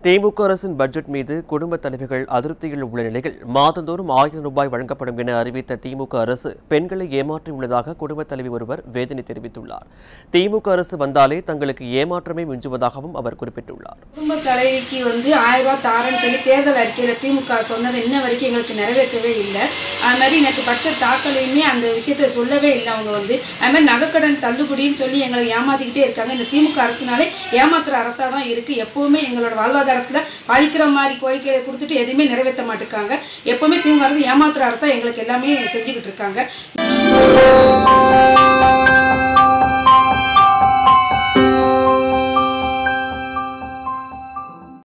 திமுக அரசின் பட்ஜெட் மீது குடும்ப தலைவிகள் அதிருப்தியில் உள்ள நிலையில் மாதந்தோறும் ஆயிரம் ரூபாய் வழங்கப்படும் என அறிவித்த திமுக அரசு பெண்களை ஏமாற்றியுள்ளதாக குடும்ப தலைவி ஒருவர் வேதனை தெரிவித்துள்ளார் திமுக அரசு வந்தாலே தங்களுக்கு ஏமாற்றமே மிஞ்சுவதாகவும் அவர் குறிப்பிட்டுள்ளார் குடும்ப தலைவிக்கு வந்து ஆயிரம் ரூபாய் தாரேன்னு சொல்லி தேர்தல் அறிக்கையில் திமுக சொன்னதை இன்ன வரைக்கும் எங்களுக்கு நிறைவேற்றவே இல்லை அது மாதிரி எனக்கு பட்ஜெட் தாக்கலையுமே அந்த விஷயத்த சொல்லவே இல்லை அவங்க வந்து அது மாதிரி நகைக்கடன் தள்ளுபடின்னு சொல்லி எங்களை ஏமாத்திக்கிட்டே இருக்காங்க இந்த திமுக அரசுனாலே ஏமாத்துற அரசாக தான் இருக்குது எப்போவுமே எங்களோட வாழ்வாதாரத்தில் பாதிக்கிற மாதிரி கோரிக்கைகளை கொடுத்துட்டு எதுவுமே நிறைவேற்ற மாட்டேங்காங்க எப்போவுமே திமுக அரசு ஏமாத்துற அரசாக எங்களுக்கு எல்லாமே செஞ்சுக்கிட்டு இருக்காங்க